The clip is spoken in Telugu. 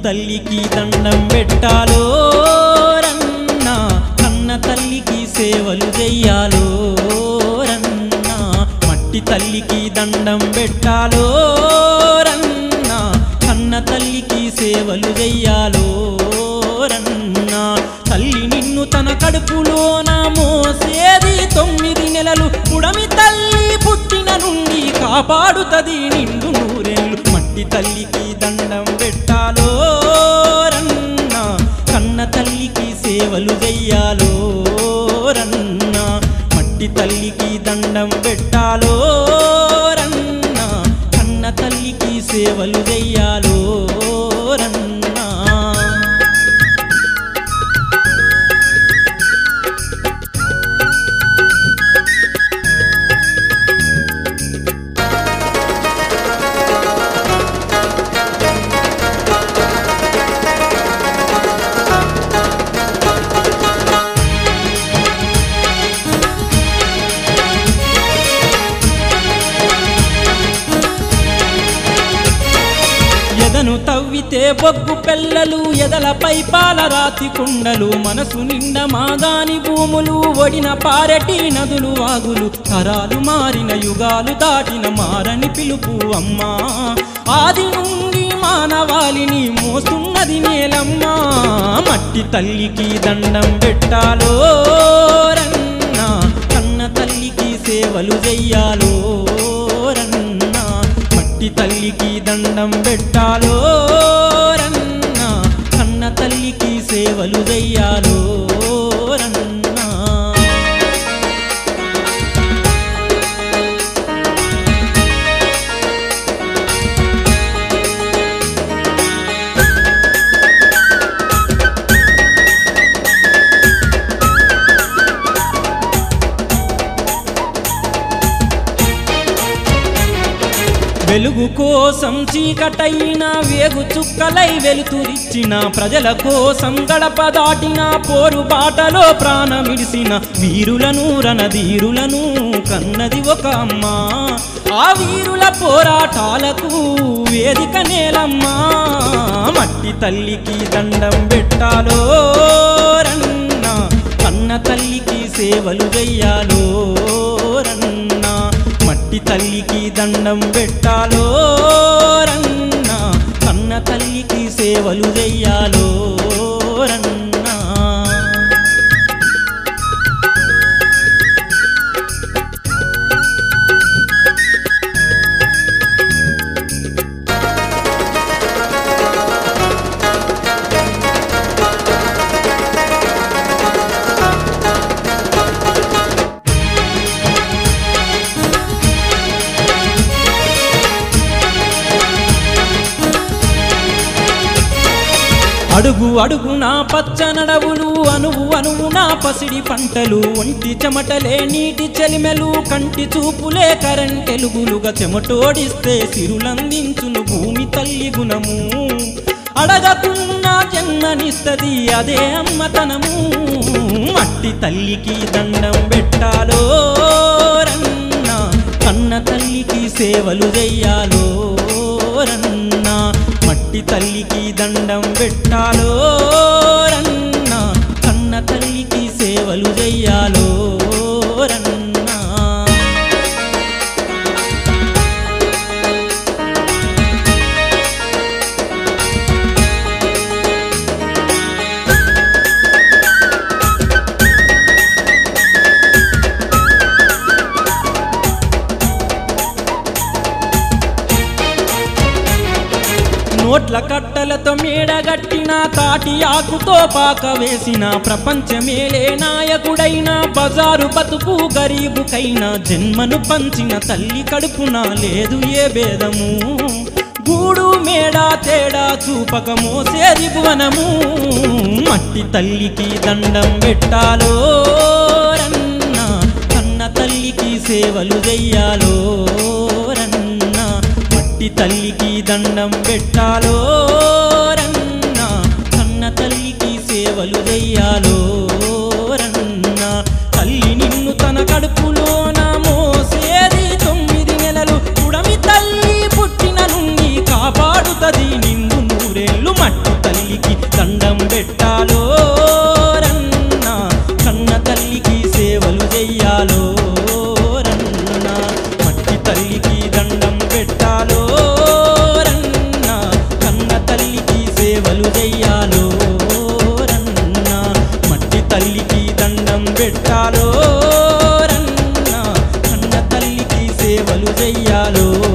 తల్లికి దండం పెట్టాలో రన్నా కన్న తల్లికి సేవలు చెయ్యాలో రన్నా మట్టి తల్లికి దండం పెట్టాలో రన్నా కన్న తల్లికి సేవలు చెయ్యాలో రన్నా తల్లి నిన్ను తన కడుపులోన మోసేది తొమ్మిది నెలలు పుడమి తల్లి పుట్టిన నుండి కాపాడుతది నిండు నూరేళ్ళు మట్టి తల్లికి దండం పెట్టాలో రన్నా కన్న తల్లికి సేవలు చెయ్యాలో రన్నా మట్టి తల్లికి దండం పెట్టాలో రన్నా కన్న తల్లికి సేవలు చెయ్యాలో రన్నా ఎదను తవ్వితే బొగ్గు పెళ్ళలు ఎదలపై పాలరాతి కుండలు మనసు నిండా మాగాని భూములు ఒడిన పారెటి నదులు వాగులు తరాలు మారిన యుగాలు దాటిన మారని పిలుపు అమ్మా ఆది నుండి మానవాళిని మోస్తున్నది నేలమ్మా మట్టి తల్లికి దండం పెట్టాలో రన్నా కన్న తల్లికి సేవలు చెయ్యాలో రన్నా మట్టి తల్లికి దండం పెట్టాలో రన్నా కన్న తల్లికి సేవలు చెయ్యాలో రన్నా వెలుగు కోసం చీకటైన వేగు చుక్కలై వెలుతురిచ్చిన ప్రజల కోసం గడప దాటిన పోరు బాటలో ప్రాణమిడిసిన వీరులను రణధీరులను కన్నది ఒక అమ్మ ఆ వీరుల పోరాటాలకు వేదిక నేలమ్మా మట్టి తల్లికి దండం పెట్టాలో రన్నా కన్న తల్లికి సేవలు చెయ్యాలో రన్నా మట్టి తల్లికి దండం పెట్టాలో రన్నా కన్న తల్లికి సేవలు చెయ్యాలో రన్నా అడుగు అడుగునా పచ్చనడవులు అనువు అనువునా పసిడి పంటలు ఒంటి చెమటలే నీటి చెలిమెలు కంటి చూపులే కరెంటెలుగులుగా చెమటోడిస్తే సిరులందించును భూమి తల్లి గుణము అడగకున్నా జన్మనిస్తది అదే అమ్మతనము మట్టి తల్లికి దండం పెట్టాలో రన్నా కన్న తల్లికి సేవలు చెయ్యాలో రన్నా మట్టి తల్లికి దండం పెట్టాలో రన్నా కన్న తల్లికి సేవలు చెయ్యాలో రన్నా నోట్ల కట్టలతో మేడగట్టిన తాటి ఆకుతో పాక వేసిన ప్రపంచమేలే నాయకుడైన బజారు బతుకు గరీబుకైన జన్మను పంచిన తల్లి కడుపున లేదు ఏ భేదము గూడు మేడ తేడా చూపక మోసేది భువనము మట్టి తల్లికి దండం పెట్టాలో రన్నా కన్న తల్లికి సేవలు చెయ్యాలో రన్నా మట్టి తల్లికి దండం పెట్టాలో రన్నా కన్న తల్లికి సేవలు చెయ్యాలో రన్నా తల్లి నిన్ను తన కడుపులోన మోసేది తొమ్మిది నెలలు పుడమి తల్లి పుట్టిన నుండి కాపాడుతది నిన్ను నూరేళ్ళు మట్టి చెయ్యాలో